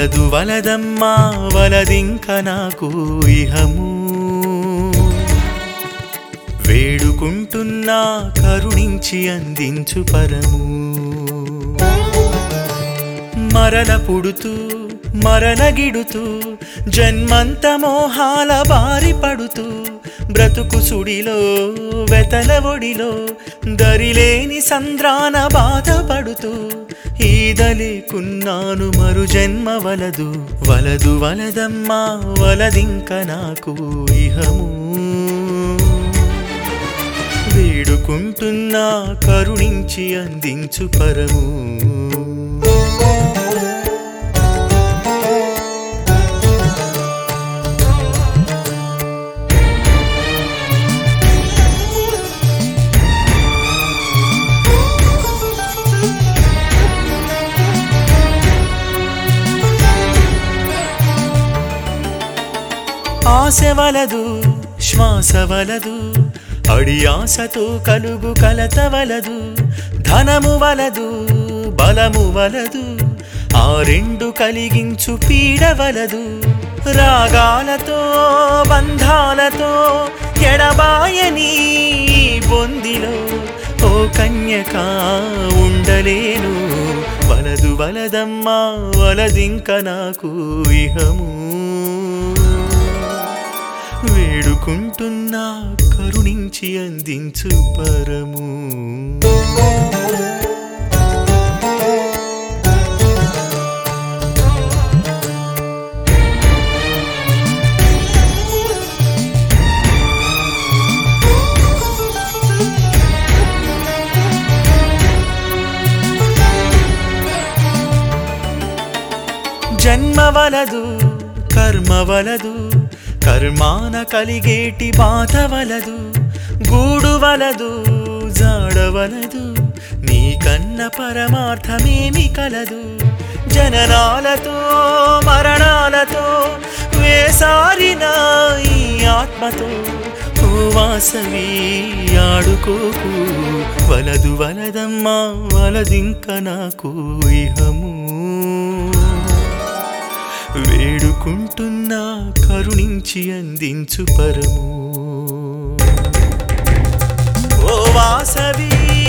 వలదు వలదమ్మా వలదింక నాకు ఇహము వేడుకుంటున్నా కరుణించి అందించు పరము మరల పుడుతూ మరల గిడుతూ జన్మంత మోహాల బారి పడుతూ బ్రతుకు సుడిలో వెతల ఒడిలో దరిలేని సంద్రాన బాధపడుతూ ఈదలేకున్నాను మరు జన్మ వలదు వలదు వలదమ్మా వలదింక నాకు ఇహము వేడుకుంటున్నా కరుణించి అందించు పరము ఆశ వలదు శ్వాస వలదు అడియాసతో కలుగు కలత వలదు ధనము వలదు బలము వలదు ఆ రెండు కలిగించు పీడ వలదు రాగాలతో బంధాలతో ఎడబాయని ఈ బొందిలో ఓ కన్యక ఉండలేను వలదు వలదమ్మా వలదింక నాకు ఇహము వేడుకుంటున్నా కరుణించి అందించు పరము జన్మ వలదు కర్మ వలదు కర్మాన కలిగేటి బాధ వలదు గూడు వలదు జాడవలదు నీ కన్న పరమార్థమేమి కలదు జననాలతో మరణాలతో వేసారిన ఈ ఆత్మతో ఓ వాసవి ఆడుకోకు వలదు వలదమ్మా వలదింక నాకు ఇహము వేడుకుంటున్నా కరుణించి అందించు పరము ఓ వాసవి